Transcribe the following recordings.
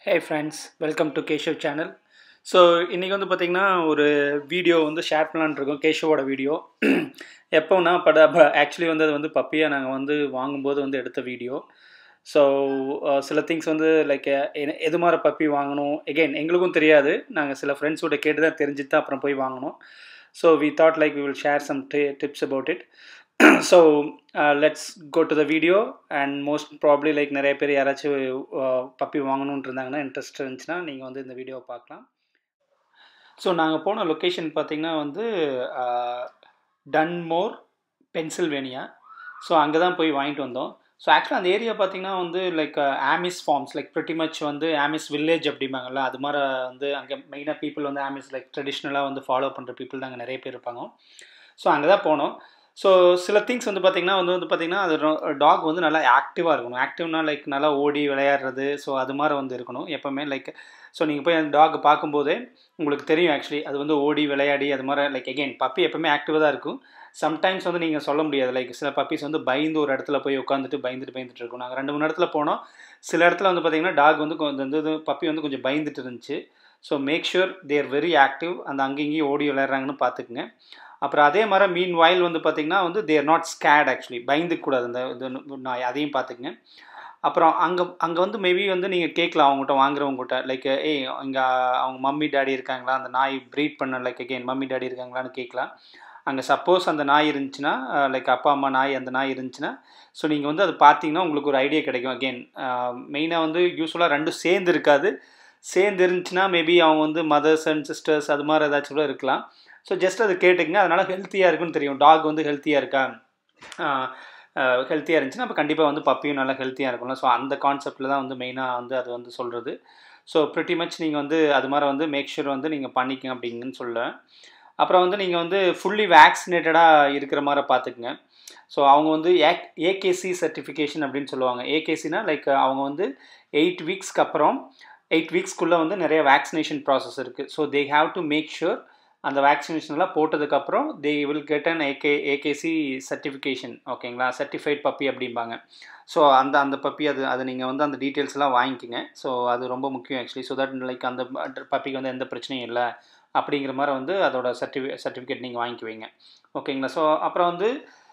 hey friends welcome to Keshav channel so இன்றைக்கி வந்து பார்த்திங்கன்னா ஒரு வீடியோ வந்து ஷேர் பண்ணலான்னு இருக்கோம் கேஷவோட வீடியோ எப்போனா பட ஆக்சுவலி வந்து அது வந்து பப்பியை நாங்கள் வந்து வாங்கும்போது வந்து எடுத்த வீடியோ ஸோ சில திங்ஸ் வந்து லைக் எது மாதிரி பப்பி வாங்கணும் எகெயின் எங்களுக்கும் தெரியாது நாங்கள் சில ஃப்ரெண்ட்ஸோட கேட்டு தான் தெரிஞ்சுட்டு தான் அப்புறம் போய் வாங்கினோம் so we thought like we will share some tips about it so let's go to the video and most probably like நிறைய பேர் யாராச்சும் பப்பி வாங்கணுன்ட்டு இருந்தாங்கன்னா இன்ட்ரெஸ்ட் இருந்துச்சுன்னா நீங்கள் வந்து இந்த வீடியோவை பார்க்கலாம் ஸோ நாங்கள் போன லொக்கேஷன் பார்த்திங்கன்னா வந்து டன்மோர் பென்சில்வேனியா ஸோ அங்கே தான் போய் வாங்கிட்டு வந்தோம் ஸோ ஆக்சுவலாக அந்த ஏரியா பார்த்திங்கன்னா வந்து like Amish farms like pretty much வந்து ஆமிஸ் வில்லேஜ் அப்படிம்பாங்கல்ல அது மாதிரி வந்து அங்கே மெயினாக பீப்புள் வந்து ஆமிஸ் லைக் ட்ரெடிஷ்னலாக வந்து ஃபாலோ பண்ணுற பீப்புள் தான் அங்கே நிறைய பேர் இருப்பாங்க ஸோ அங்கே தான் போனோம் ஸோ சில திங்ஸ் வந்து பார்த்திங்கன்னா வந்து வந்து பார்த்திங்கன்னா அது டாக் வந்து நல்லா ஆக்டிவாக இருக்கணும் ஆக்டிவ்னா லைக் நல்லா ஓடி விளையாடுறது ஸோ அது மாதிரி வந்து இருக்கணும் எப்போவுமே லைக் ஸோ நீங்கள் போய் அந்த டாக் பார்க்கும்போதே உங்களுக்கு தெரியும் ஆக்சுவலி அது வந்து ஓடி விளையாடி அது மாதிரி லைக் எகெயின் பப்பி எப்போவுமே ஆக்டிவாக தான் இருக்கும் சம்டைம்ஸ் வந்து நீங்கள் சொல்ல முடியாது லைக் சில பப்பீஸ் வந்து பயந்து ஒரு இடத்துல போய் உட்காந்துட்டு பயந்துட்டு பயந்துட்டு இருக்கும் நாங்கள் ரெண்டு மூணு இடத்துல போனோம் சில இடத்துல வந்து பார்த்திங்கன்னா டாக் வந்து கொஞ்சம் வந்து பப்பி வந்து கொஞ்சம் பயந்துட்டு இருந்துச்சு so make sure they're very active அந்த அங்கேயும் ஓடி விளையாடுறாங்கன்னு பார்த்துக்குங்க அப்புறம் அதே மாதிரி மீன் வாயில் வந்து பார்த்திங்கன்னா வந்து தேர் நாட் ஸ்கேட் ஆக்சுவலி பயந்துக்கூடாது அந்த இது நாய் அதையும் பார்த்துக்குங்க அப்புறம் அங்கே அங்கே வந்து மேபி வந்து நீங்கள் கேட்கலாம் அவங்ககிட்ட வாங்குறவங்ககிட்ட லைக் ஏய் இங்கே அவங்க மம்மி டேடி இருக்காங்களா அந்த நாய் ப்ரீட் பண்ண லைக் அகெயின் மம்மி டேடி இருக்காங்களான்னு கேட்கலாம் அங்கே சப்போஸ் அந்த நாய் இருந்துச்சுன்னா லைக் அப்பா அம்மா நாய் அந்த நாய் இருந்துச்சுன்னா ஸோ நீங்கள் வந்து அது பார்த்தீங்கன்னா உங்களுக்கு ஒரு ஐடியா கிடைக்கும் அகெயின் மெயினாக வந்து யூஸ்வலாக ரெண்டும் சேர்ந்து இருக்காது சேர்ந்து இருந்துச்சுன்னா மேபி அவங்க வந்து மதர்ஸ் அண்ட் சிஸ்டர்ஸ் அது மாதிரி ஏதாச்சும் கூட இருக்கலாம் ஸோ ஜஸ்ட் அது கேட்டுங்க அதனால் ஹெல்த்தியாக இருக்குன்னு தெரியும் டாக் வந்து ஹெல்த்தியாக இருக்கா ஹெல்த்தியாக இருந்துச்சுன்னா அப்போ கண்டிப்பாக வந்து பப்பியும் நல்லா ஹெல்த்தியாக இருக்கும்ல ஸோ அந்த கான்செப்டில் தான் வந்து மெயினாக வந்து அது வந்து சொல்கிறது ஸோ ப்ரிட்டி மச் நீங்கள் வந்து அது மாதிரி வந்து மேக் ஷூர் வந்து நீங்கள் பண்ணிக்கங்க அப்படிங்கன்னு சொல்லுவேன் அப்புறம் வந்து நீங்கள் வந்து ஃபுல்லி வேக்சினேட்டடாக இருக்கிற மாதிரி பார்த்துக்குங்க ஸோ அவங்க வந்து ஏக் ஏகேசி சர்டிஃபிகேஷன் அப்படின்னு சொல்லுவாங்க ஏகேசினா லைக் அவங்க வந்து எயிட் வீக்ஸ்க்கு அப்புறம் எயிட் வீக்ஸ்க்குள்ளே வந்து நிறைய வேக்சினேஷன் ப்ராசஸ் இருக்குது so they have to make sure அந்த வேக்சினேஷன்லாம் போட்டதுக்கப்புறம் they will get an A K AKC certification ஓகேங்களா சர்டிஃபைட் பப்பி அப்படிம்பாங்க ஸோ அந்த அந்த பப்பி அது அது நீங்கள் வந்து அந்த டீட்டெயில்ஸ்லாம் வாங்கிக்கிங்க ஸோ அது ரொம்ப முக்கியம் ஆக்சுவலி ஸோ தட் லைக் அந்த பப்பிக்கு வந்து எந்த பிரச்சனையும் இல்லை அப்படிங்கிற மாதிரி வந்து அதோட சர்டிஃபி சர்டிஃபிகேட் நீங்கள் வாங்கிக்குவீங்க ஓகேங்களா ஸோ அப்புறம் வந்து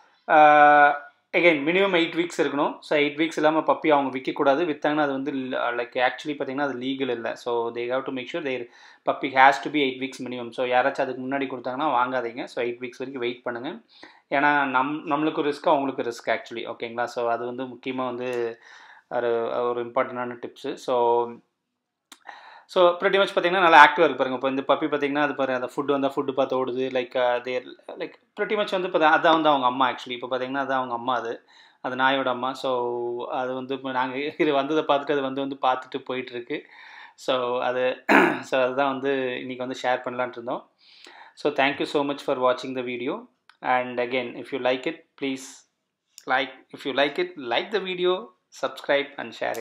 எகைன் மினிமம் எயிட் வீக்ஸ் இருக்கணும் ஸோ எயிட் வீக்ஸ் இல்லாமல் பப்பி அவங்க விற்கக்கூடாது விற்றாங்கன்னா அது வந்து லைக் ஆக்சுவலி பார்த்தீங்கன்னா அது லீகல் இல்லை so they have to make sure their puppy has to be eight weeks minimum so யாராச்சும் அதுக்கு முன்னாடி கொடுத்தாங்கன்னா வாங்காதீங்க ஸோ எயிட் வீக்ஸ் வரைக்கும் வெயிட் பண்ணுங்கள் ஏன்னா நம் நம்மளுக்கு ரிஸ்க் அவங்களுக்கு ரிஸ்க் ஆக்சுவலி ஓகேங்களா ஸோ அது வந்து முக்கியமாக வந்து ஒரு ஒரு இம்பார்ட்டண்டான tips so so pretty much பார்த்தீங்கன்னா நல்லா ஆக்டிவாக இருக்கு பாருங்க இப்போ இந்த பப்பி பார்த்தீங்கன்னா அது பாருங்க அந்த ஃபுட்டு வந்தால் ஃபுட்டு பார்த்து ஓடுது like there like pretty much வந்து இப்போ அதான் வந்து அவங்க அம்மா ஆக்சுவலி இப்போ பார்த்தீங்கன்னா அதான் அவங்க அம்மா அது அது நாயோட அம்மா ஸோ அது வந்து இப்போ நாங்கள் இது வந்ததை பார்த்துட்டு அது வந்து வந்து பார்த்துட்டு போயிட்டுருக்கு ஸோ அது ஸோ அதுதான் வந்து இன்றைக்கி வந்து ஷேர் பண்ணலான்ட்டு இருந்தோம் so thank you so much for வாட்சிங் the video and again if you like it please like if you like it like the video subscribe and share